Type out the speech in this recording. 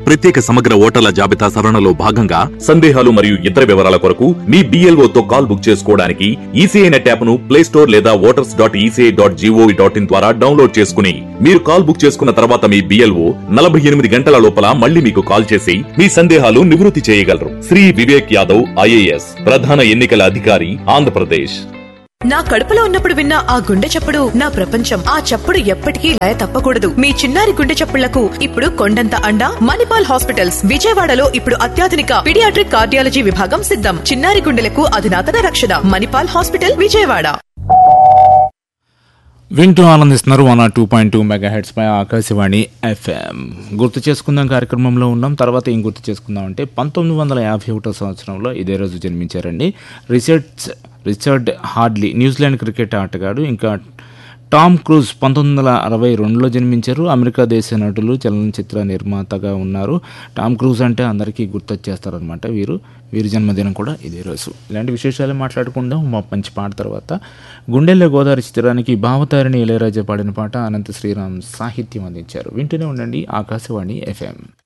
ప్రత్యేక సమగ్ర ఓటర్ల జాబితా సవరణలో భాగంగా సందేహాలు మరియు ఇతర వివరాల కొరకు మీ BLO తో కాల్ బుక్ చేసుకోవడానికి ఈసీఐ నెట్ యాప్ ను ప్లే స్టోర్ లేదా voters dot ECI dot GOV dot in ద్వారా డౌన్లోడ్ చేసుకుని మీరు కాల్ బుక్ చేసుకున్న తర్వాత మీ బిఎల్ఓ నలభై ఎనిమిది గంటల లోపల మళ్ళీ మీకు కాల్ చేసి మీ సందేహాలు నివృత్తి చేయగలరు శ్రీ వివేక్ యాదవ్ ఐఏఎస్ ప్రధాన ఎన్నికల అధికారి ఆంధ్రప్రదేశ్ నా కడుపులో ఉన్నప్పుడు విన్న ఆ గుండె చప్పుడు నా ప్రపంచం ఆ చప్పుడు ఎప్పటికీ లయ తప్పకూడదు మీ చిన్నారి గుండె చప్పుళ్లకు ఇప్పుడు కొండంత అండ మణిపాల్ హాస్పిటల్స్ విజయవాడలో ఇప్పుడు అత్యాధునిక పిడియాట్రిక్ కార్డియాలజీ విభాగం సిద్ధం చిన్నారి గుండెలకు అధునాతన రక్షణ మణిపాల్ హాస్పిటల్ విజయవాడ వింటూ ఆనందిస్తున్నారు one two point two megahertz పై ఆకాశవాణి ఎఫ్ఎం గుర్తు చేసుకుందాం కార్యక్రమంలో ఉన్నాం తర్వాత ఏం గుర్తు చేసుకుందాం అంటే పంతొమ్మిది వందల యాభై ఒకటో సంవత్సరంలో ఇదే రోజు జన్మించారండి Richards Richard Hadlee New Zealand cricket ఆటగాడు ఇంకా టామ్ క్రూజ్ పంతొమ్మిది వందల అరవై రెండులో జన్మించారు అమెరికా దేశ నటులు చలనచిత్ర నిర్మాతగా ఉన్నారు టామ్ క్రూజ్ అంటే అందరికీ గుర్తొచ్చేస్తారనమాట వీరు వీరి జన్మదినం కూడా ఇదే రోజు ఇలాంటి విశేషాలు మాట్లాడుకుందాం మా మంచి పాట తర్వాత గుండెల్లో గోదావరి చిత్రానికి భావతారిణి ఇళయరాజా పాడిన పాట అనంత శ్రీరామ్ సాహిత్యం అందించారు వింటూనే ఉండండి ఆకాశవాణి ఎఫ్ఎం